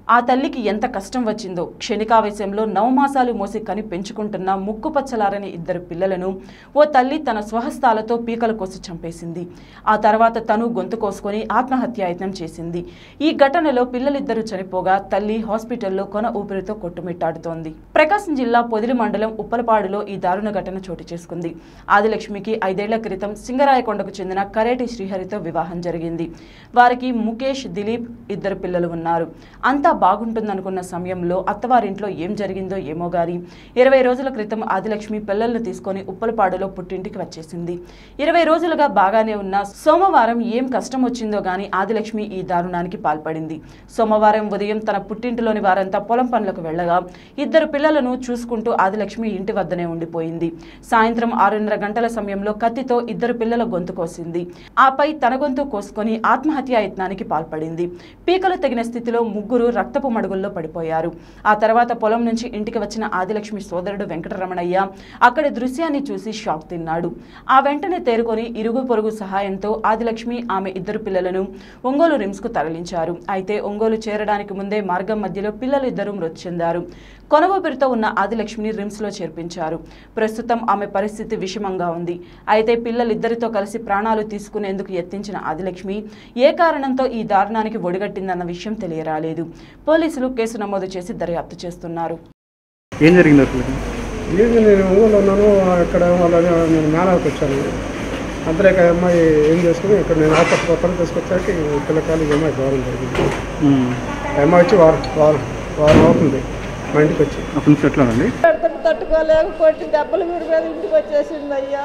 ఆ తల్లికి ఎంత కష్టం వచ్చిందో క్షణికావేశంలో నవమాసాలు మోసి కని పెంచుకుంటున్న ముక్కు పచ్చలారని ఇద్దరు పిల్లలను ఓ తల్లి తన స్వహస్తాలతో పీకల కోసి చంపేసింది ఆ తర్వాత తను గొంతు కోసుకొని ఆత్మహత్యాయత్నం చేసింది ఈ ఘటనలో పిల్లలిద్దరూ చనిపోగా తల్లి హాస్పిటల్లో కొన ఊపిరితో కొట్టుమిట్టాడుతోంది ప్రకాశం జిల్లా పొదిలి మండలం ఉప్పలపాడులో ఈ దారుణ ఘటన చోటు చేసుకుంది ఆదిలక్ష్మికి ఐదేళ్ల క్రితం సింగరాయకొండకు చెందిన కరేటి శ్రీహరితో వివాహం జరిగింది వారికి ముఖేష్ దిలీప్ ఇద్దరు పిల్లలు ఉన్నారు అంతా బాగుంటుందనుకున్న సమయంలో అత్తవారింట్లో ఏం జరిగిందో ఏమో గాని ఇరవై రోజుల క్రితం ఆదిలక్ష్మి పిల్లలను తీసుకొని ఉప్పలపాడులో పుట్టింటికి వచ్చేసింది ఇరవై రోజులుగా బాగానే ఉన్న సోమవారం ఏం కష్టం వచ్చిందో గాని ఆదిలక్ష్మి ఈ దారుణానికి పాల్పడింది సోమవారం ఉదయం తన పుట్టింటిలోని వారంతా పొలం పనులకు వెళ్ళగా ఇద్దరు పిల్లలను చూసుకుంటూ ఆదిలక్ష్మి ఇంటి వద్దనే ఉండిపోయింది సాయంత్రం ఆరున్నర గంటల సమయంలో కత్తితో ఇద్దరు పిల్లల గొంతు కోసింది ఆపై తన గొంతు కోసుకొని ఆత్మహత్యా యత్నానికి పాల్పడింది పీకలు తగిన స్థితిలో ముగ్గురు రక్తపు మడుగుల్లో పడిపోయారు ఆ తర్వాత పొలం నుంచి ఇంటికి వచ్చిన ఆదిలక్ష్మి సోదరుడు వెంకటరమణయ్య అక్కడి దృశ్యాన్ని చూసి షాక్ తిన్నాడు ఆ వెంటనే తేరుకొని ఇరుగు పొరుగు సహాయంతో ఆదిలక్ష్మి ఆమె ఇద్దరు పిల్లలను ఒంగోలు రిమ్స్కు తరలించారు అయితే ఒంగోలు చేరడానికి ముందే మార్గం మధ్యలో పిల్లలు ఇద్దరు మృతి చెందారు కొనవూపిరితో ఉన్న ఆదిలక్ష్మిని రిమ్స్లో చేర్పించారు ప్రస్తుతం ఆమె పరిస్థితి విషమంగా ఉంది అయితే పిల్లలిద్దరితో కలిసి ప్రాణాలు తీసుకునేందుకు యత్నించిన ఆదిలక్ష్మి ఏ కారణంతో ఈ దారుణానికి ఒడిగట్టిందన్న విషయం తెలియరాలేదు పోలీసులు కేసు నమోదు చేసి దర్యాప్తు చేస్తున్నారు ఏం జరిగింది అసలు లేదు నేను ఒంగోలు ఉన్నాను ఇక్కడ వాళ్ళ నేను మేళాలకు వచ్చాను అంతలేక ఈ అమ్మాయి ఏం చేసుకుని ఇక్కడ నేను ఆపత్తి పక్కన తీసుకొచ్చాక ఈ పిల్లకాయలు ఈ అమ్మాయి దూరం జరిగింది ఉమ్. ఆ అమ్మాయి వచ్చి వారం వారం వారం అవుతుంది మా ఇంటికి వచ్చి అప్పటి నుంచి ఎట్లానండి పెడతాడు తట్టుకోలేక కొట్టి దెబ్బలు మీరు మీద ఇంటికి వచ్చేసింది అయ్యా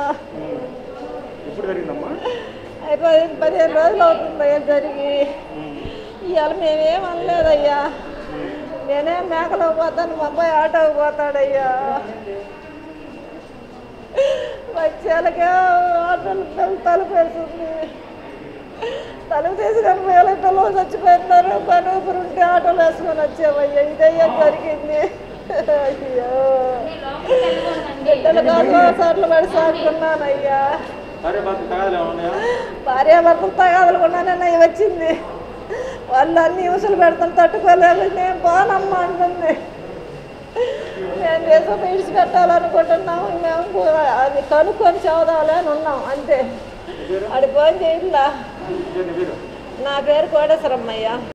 ఎప్పుడు జరిగిందమ్మా అయిపోయి పదిహేను రోజులు అవుతుంది అయ్యా జరిగి ఇవాళ మేమేం అనలేదయ్యా నేనే మేకలో పోతాను మా అబ్బాయి ఆటోకి పోతాడయ్యా వచ్చేలకే ఆటోలు తలుపు తలుపు వేస్తుంది తలుపు తీసుకొని వేల పిల్లలు చచ్చిపోయినారు పని ఊపిరి ఉంటే ఆటోలు వేసుకొని వచ్చామయ్యా ఇదయ్యా జరిగింది అయ్యో బిడ్డలు కాదు సార్లు పడి సాగుకున్నానయ్యా భార్యాభర్తలు తగాదలుకున్నానన్న వచ్చింది వాళ్ళు అన్ని ఊసులు పెడతాను తట్టుకోలేదు నేను బానమ్మా అంటుంది మేము దేశం విడిచిపెట్టాలనుకుంటున్నాము మేము అది కనుక్కొని చదువుదామని అని ఉన్నాం అంతే అది ఫోన్ చేయిలా నా పేరు కోటేశ్వరమ్మయ్య